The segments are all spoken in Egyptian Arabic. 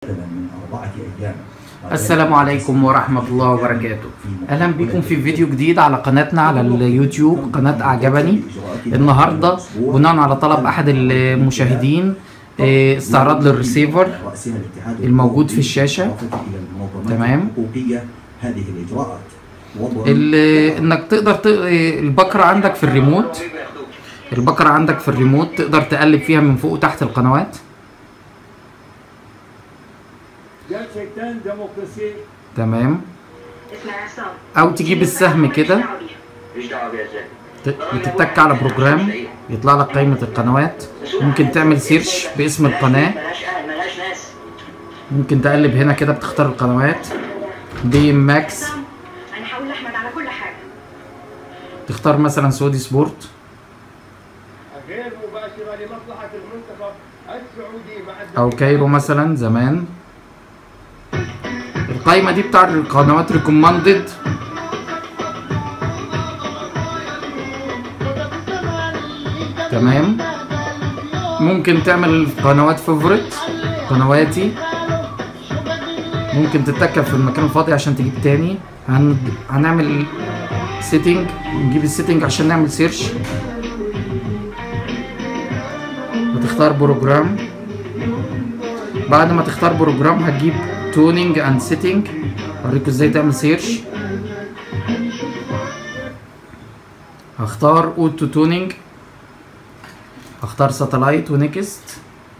من أربعة أيام السلام عليكم ورحمة الله وبركاته أهلا بكم في فيديو جديد على قناتنا على اليوتيوب قناة أعجبني النهاردة بناء على طلب أحد المشاهدين إيه، استعراض للريسيفر رأسنا الاتحاد الموجود في الشاشة. إضافة إلى المنظمات تمام. الحقوقية هذه الإجراءات وضع ال- انك تقدر ت... البكرة عندك في الريموت البكرة عندك في الريموت تقدر تقلب فيها من فوق وتحت القنوات Gerçekten demokrasi تمام اسمع عصام او تجيب السهم كده مش دعوه بيها ازاي ت- وتتك على بروجرام يطلع لك قائمة القنوات ممكن تعمل سيرش باسم القناة ملهاش اهل ملهاش ناس ممكن تقلب هنا كده بتختار القنوات بي ام ماكس انا هقول لاحمد على كل حاجه تختار مثلا سعودي سبورت غير مباشرة لمصلحة المنتخب السعودي مع او كايرو مثلا زمان القائمة دي بتاع القنوات ريكوماندد تمام ممكن تعمل قنوات فيفورت قنواتي ممكن تتكب في المكان الفاضي عشان تجيب تاني هن... هنعمل سيتنج نجيب السيتنج عشان نعمل سيرش وتختار بروجرام بعد ما تختار بروجرام هتجيب تونينج اند سيتنج اوريكم ازاي تعمل سيرش هختار اوتو تونينج هختار ساتلايت ونكست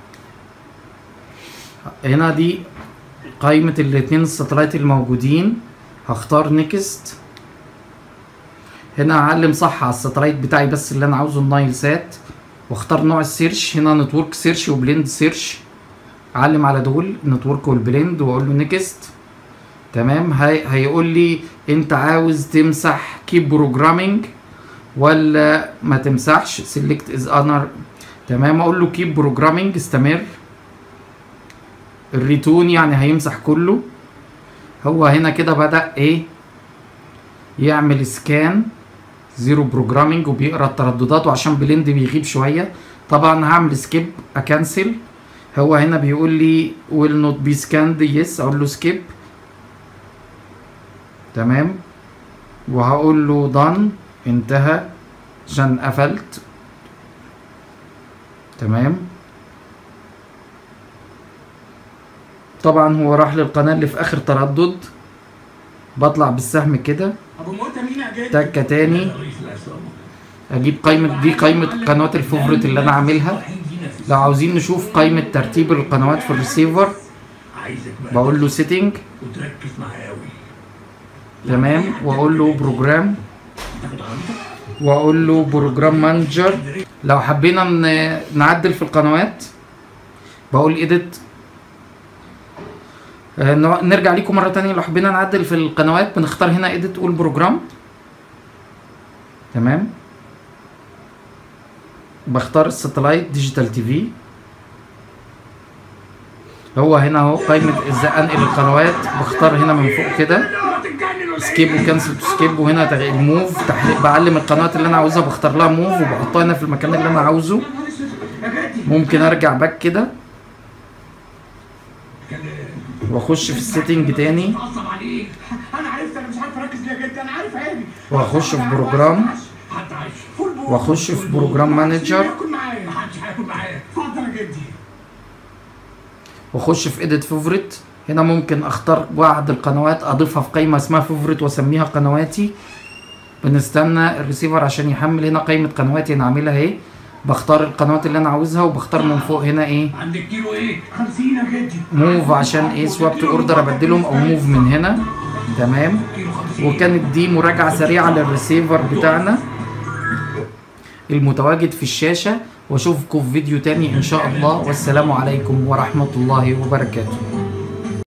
هنا دي قائمة الاتنين الساتلايت الموجودين هختار نكست هنا هعلم صح على الساتلايت بتاعي بس اللي انا عاوزه النايل سات واختار نوع السيرش هنا نتورك سيرش وبليند سيرش اعلم على دول نتورك والبليند واقول له نيكست تمام هي هيقول لي انت عاوز تمسح كيب بروجرامينج ولا ما تمسحش سيلكت از انر تمام اقول له كيب بروجرامينج استمر الريتون يعني هيمسح كله هو هنا كده بدأ ايه يعمل سكان زيرو بروجرامينج وبيقرا الترددات وعشان بليند بيغيب شويه طبعا هعمل سكيب اكنسل هو هنا بيقول لي will not be scanned yes اقول له skip تمام وهقول له done انتهى عشان قفلت تمام طبعا هو راح للقناة اللي في اخر تردد بطلع بالسهم كده ابو موته مين يا جدع؟ تكة تاني اجيب قائمة دي قائمة القنوات الفيفوريت اللي انا عاملها لو عاوزين نشوف قائمة ترتيب القنوات في الريسيفر عايزك بقى بقول له سيتنج وتركز معايا قوي تمام واقول له بروجرام واقول له بروجرام مانجر لو حبينا ن- نعدل في القنوات بقول ايديت نرجع ليكم مره تانية لو حبينا نعدل في القنوات بنختار هنا ايديت قول بروجرام تمام بختار الساتلايت ديجيتال تي في هو هنا اهو قائمه ازاي انقل القنوات بختار هنا من فوق كده سكيب وكنسل تو سكيب وهنا تغ- الموف تحليل بعلم القنوات اللي انا عاوزها بختار لها موف وبحطها هنا في المكان اللي انا عاوزه ممكن ارجع باك كده واخش في السيتنج تاني اتعصب عليك انا عرفت انا مش عارف اركز ليه يا جدع انا عارف عيبي واخش في بروجرام حتى عايش فول بول واخش في بروجرام مانجر ياكل معايا محدش هياكل معايا اتفضل يا جدي واخش في ايديت فيفوريت هنا ممكن اختار بعض القنوات اضيفها في قائمه اسمها فيفوريت واسميها قنواتي بنستنى الريسيفر عشان يحمل هنا قائمه قنواتي انا عاملها اهي بختار القنوات اللي انا عاوزها وبختار من فوق هنا ايه عندك كيلو ايه 50 يا جدي موف عشان ايه سواب تو اوردر ابدلهم او موف من هنا تمام كيلو 50 وكانت دي مراجعه سريعه للريسيفر بتاعنا المتواجد في الشاشه واشوفكم في فيديو تاني ان شاء الله والسلام عليكم ورحمه الله وبركاته